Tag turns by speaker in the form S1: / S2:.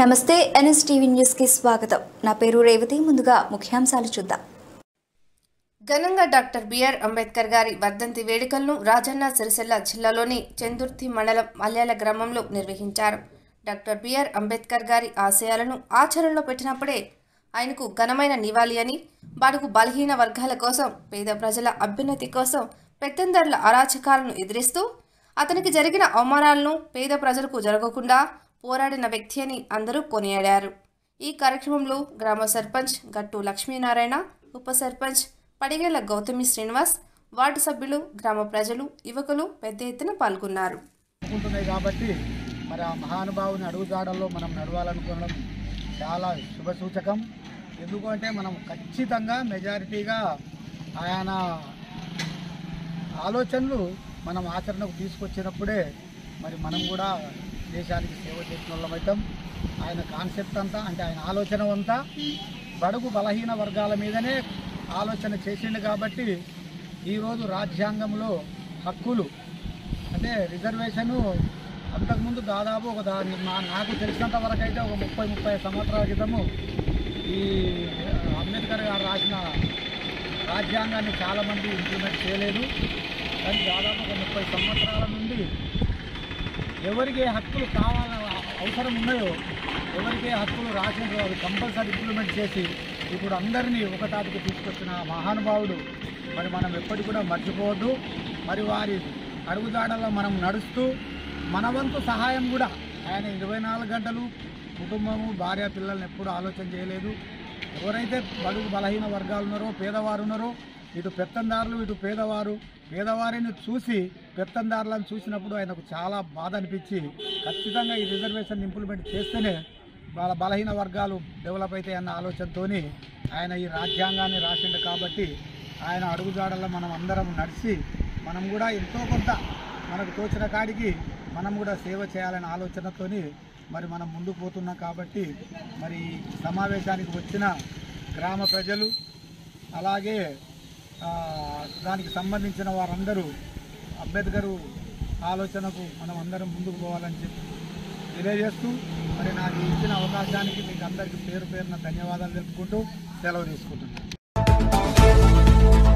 S1: నమస్తే ఎన్ఎస్టీవీ న్యూస్కి స్వాగతం నా పేరు రేవతి ముందుగా ముఖ్యాంశాలు చూద్దాం
S2: ఘనంగా డాక్టర్ బిఆర్ అంబేద్కర్ గారి వర్ధంతి వేడుకలను రాజన్న సిరిసిల్ల జిల్లాలోని చందుర్తి మండలం మల్యాల గ్రామంలో నిర్వహించారు డాక్టర్ బిఆర్ అంబేద్కర్ గారి ఆశయాలను ఆచరణలో పెట్టినప్పుడే ఆయనకు ఘనమైన నివాళి అని బడుగు బలహీన వర్గాల కోసం పేద ప్రజల అభ్యున్నతి కోసం పెత్తందరుల అరాచకాలను ఎదిరిస్తూ అతనికి జరిగిన అవమానాలను పేద ప్రజలకు జరగకుండా పోరాడిన వ్యక్తి అని అందరూ కొనియాడారు ఈ కార్యక్రమంలో గ్రామ సర్పంచ్ గట్టు లక్ష్మీనారాయణ ఉప సర్పంచ్ పడిగేల గౌతమి శ్రీనివాస్ వార్డు సభ్యులు గ్రామ ప్రజలు యువకులు పెద్ద ఎత్తున పాల్గొన్నారు
S3: ఉంటున్నాయి కాబట్టి మరి ఆ మహానుభావుని అడుగుజాడల్లో మనం నడవాలనుకోవడం చాలా శుభసూచకం ఎందుకంటే మనం ఖచ్చితంగా మెజారిటీగా ఆయన ఆలోచనలు మనం ఆచరణకు తీసుకొచ్చినప్పుడే మరి మనం కూడా దేశానికి సేవ చేసిన వాళ్ళమవుతాం ఆయన కాన్సెప్ట్ అంతా అంటే ఆయన ఆలోచన అంతా బడుగు బలహీన వర్గాల మీదనే ఆలోచన చేసిండు కాబట్టి ఈరోజు రాజ్యాంగంలో హక్కులు అంటే రిజర్వేషను అంతకుముందు దాదాపు ఒక దా నా- నాకు తెలిసినంత వరకు అయితే ఒక ముప్పై ముప్పై సంవత్సరాల క్రితము ఈ అంబేద్కర్ గారు రాసిన రాజ్యాంగాన్ని చాలామంది ఇంప్లిమెంట్ చేయలేదు కానీ దాదాపు ఒక ముప్పై సంవత్సరాల నుండి ఎవరికి ఏ హక్కులు కావాల అవసరం ఉన్నాయో ఎవరికి ఏ హక్కులు రాసినారో అవి కంపల్సరీ ఇంప్లిమెంట్ చేసి ఇప్పుడు అందరినీ ఒక తాటికి తీసుకొచ్చిన ఆ మహానుభావుడు మరి మనం ఎప్పటికి కూడా మర్చిపోవద్దు మరి వారి అడుగుజాడల్లో మనం నడుస్తూ మన వంతు సహాయం కూడా ఆయన ఇరవై నాలుగు గంటలు కుటుంబము భార్య పిల్లల్ని ఎప్పుడు ఆలోచన చేయలేదు ఎవరైతే బడుగు బలహీన వర్గాలు ఉన్నారో పేదవారు ఉన్నారో ఇటు పెత్తందారులు ఇటు పేదవారు పేదవారిని చూసి పెత్తందారులను చూసినప్పుడు ఆయనకు చాలా బాధ అనిపించి ఖచ్చితంగా ఈ రిజర్వేషన్ ఇంప్లిమెంట్ చేస్తేనే వాళ్ళ బలహీన వర్గాలు డెవలప్ అవుతాయి అన్న ఆలోచనతోని ఆయన ఈ రాజ్యాంగాన్ని రాసిండు కాబట్టి ఆయన అడుగుజాడల్లో మనం అందరం నడిచి మనం కూడా ఎంతో కొంత మనకు తోచిన కాడికి మనం కూడా సేవ చేయాలనే ఆలోచనతోని మరి మనం ముందుకు పోతున్నాం కాబట్టి మరి ఈ సమావేశానికి వచ్చిన గ్రామ ప్రజలు అలాగే ఆ, దానికి సంబంధించిన వారందరూ అంబేద్కర్ ఆలోచనకు మనం అందరం ముందుకు పోవాలని చెప్పి తెలియజేస్తూ మరి నాకు ఇచ్చిన అవకాశానికి మీకు అందరికీ పేరు పేరున ధన్యవాదాలు తెలుపుకుంటూ సెలవు తీసుకుంటున్నాను